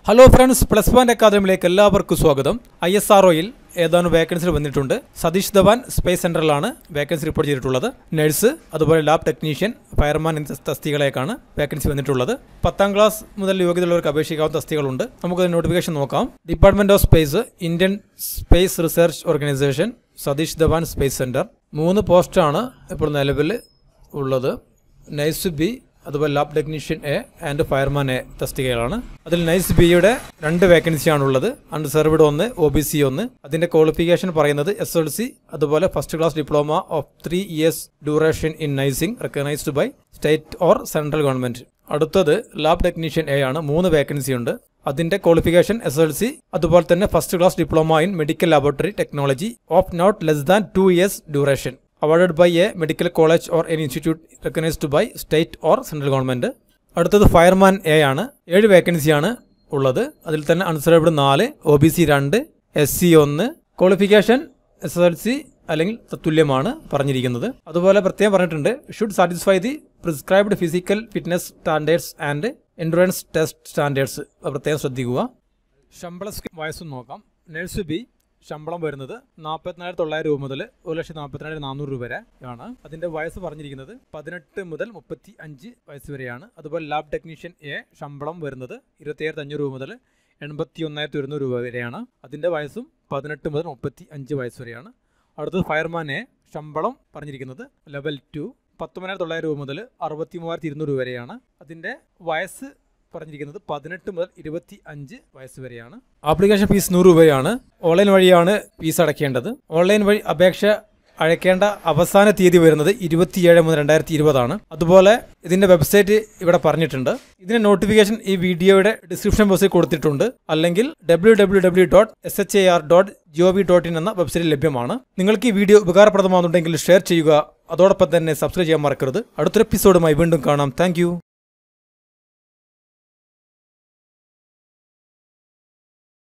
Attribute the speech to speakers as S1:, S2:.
S1: hello friends plus one അക്കാദമിയിലേക്ക് എല്ലാവർക്കും സ്വാഗതം ഐ എസ് ആർ ഒയിൽ ഏതാനും വേക്കൻസി വന്നിട്ടുണ്ട് സതീഷ് ധവാൻ സ്പേസ് സെന്ററിലാണ് വേക്കൻസി റിപ്പോർട്ട് ചെയ്തിട്ടുള്ളത് നഴ്സ് അതുപോലെ ലാബ് ടെക്നീഷ്യൻ ഫയർമാൻ എന്നീ തസ്തികളേക്കാണ് വേക്കൻസി വന്നിട്ടുള്ളത് പത്താം ക്ലാസ് മുതൽ യോഗ്യതയുള്ളവർക്ക് അപേക്ഷിക്കാവുന്ന തസ്തികളുണ്ട് നമുക്ക് നോട്ടിഫിക്കേഷൻ നോക്കാം department of space Indian space research organisation Satish Dhawan space centre മൂന്ന് പോസ്റ്റാണ് ഇപ്പോൾ നിലവിൽ ഉള്ളത് നൈസ് ബി അതുപോലെ lab technician A and fireman A തസ്തികകളാണ് അതിൽ നൈസ് ബിയുടെ രണ്ട് വേക്കൻസിയാണ് ഉള്ളത് അൺറിസർവ്ഡ് ഒന്ന് ഒ ബി സി ഒന്ന് അതിന്റെ ക്വാളിഫിക്കേഷൻ പറയുന്നത് എസ് എൽ സി അതുപോലെ first class diploma of three years duration in nursing recognised by state or central government അടുത്തത് ലാബ് ടെക്നീഷ്യൻ എ ആണ് മൂന്ന് വേക്കൻസി ഉണ്ട് അതിന്റെ ക്വാളിഫിക്കേഷൻ എസ് എൽ സി അതുപോലെ തന്നെ first class diploma in medical laboratory technology of not less than two years duration awarded by a medical college or an institute recognized by state or central government അടുത്തത് fireman A ആണ് ഏഴ് വേക്കൻസിയാണ് ഉള്ളത് അതിൽ തന്നെ unreserved നാല് O B C രണ്ട് S C ഒന്ന് qualification S S L C അല്ലെങ്കിൽ തത്തുല്യമാണ് പറഞ്ഞിരിക്കുന്നത് അതുപോലെ പ്രത്യേകം പറഞ്ഞിട്ടുണ്ട് should satisfy the prescribed physical fitness standards and endurance test standards പ്രത്യേകം ശ്രദ്ധിക്കുക ശമ്പള സ്കീം വയസ്സും നോക്കാം നഴ്സ് ബി ശമ്പളം വരുന്നത് നാൽപ്പത്തിനായിരത്തി തൊള്ളായിരം രൂപ മുതൽ ഒരു ലക്ഷത്തി നാൽപ്പത്തിനായിരം നാനൂറ് രൂപ വരെ ആണ് അതിന്റെ വയസ്സ് പറഞ്ഞിരിക്കുന്നത് പതിനെട്ട് മുതൽ മുപ്പത്തി അഞ്ച് വയസ്സ് വരെയാണ് അതുപോലെ ലാബ് ടെക്നീഷ്യൻ എ ശമ്പളം വരുന്നത് ഇരുപത്തിയായിരത്തി അഞ്ഞൂറ് രൂപ മുതൽ എൺപത്തി ഒന്നായിരത്തി ഒരുന്നൂറ് രൂപ വരെയാണ് അതിന്റെ വയസ്സും പതിനെട്ട് മുതൽ മുപ്പത്തി അഞ്ച് വയസ്സ് വരെയാണ് അടുത്തത് ഫയർമാൻ എ ശമ്പളം പറഞ്ഞിരിക്കുന്നത് ലെവൽ ടു പത്തൊമ്പതിനായിരത്തി തൊള്ളായിരം രൂപ മുതൽ അറുപത്തി മൂവായിരത്തി ഇരുന്നൂറ് രൂപ വരെയാണ് അതിന്റെ വയസ്സ് പറഞ്ഞിരിക്കുന്നത് പതിനെട്ട് മുതൽ ഇരുപത്തി അഞ്ച് വയസ്സ് വരെയാണ് ആപ്ലിക്കേഷൻ ഫീസ് നൂറ് രൂപയാണ് ഓൺലൈൻ വഴിയാണ് ഫീസ് അടയ്ക്കേണ്ടത് ഓൺലൈൻ വഴി അപേക്ഷ അയക്കേണ്ട അവസാന തീയതി വരുന്നത് ഇരുപത്തിയേഴ് മുതൽ രണ്ടായിരത്തി ഇരുപതാണ് അതുപോലെ ഇതിന്റെ വെബ്സൈറ്റ് ഇവിടെ പറഞ്ഞിട്ടുണ്ട് ഇതിന്റെ നോട്ടിഫിക്കേഷൻ ഈ വീഡിയോയുടെ ഡിസ്ക്രിപ്ഷൻ ബോക്സിൽ കൊടുത്തിട്ടുണ്ട് അല്ലെങ്കിൽ W W W dot S H A R dot G O V dot in എന്ന വെബ്സൈറ്റിൽ ലഭ്യമാണ് നിങ്ങൾക്ക് ഈ വീഡിയോ ഉപകാരപ്രദമാകുന്നുണ്ടെങ്കിൽ ഷെയർ ചെയ്യുക അതോടൊപ്പം തന്നെ സബ്സ്ക്രൈബ് ചെയ്യാൻ മറക്കരുത് അടുത്തൊരു എപ്പിസോഡുമായി വീണ്ടും കാണാം താങ്ക്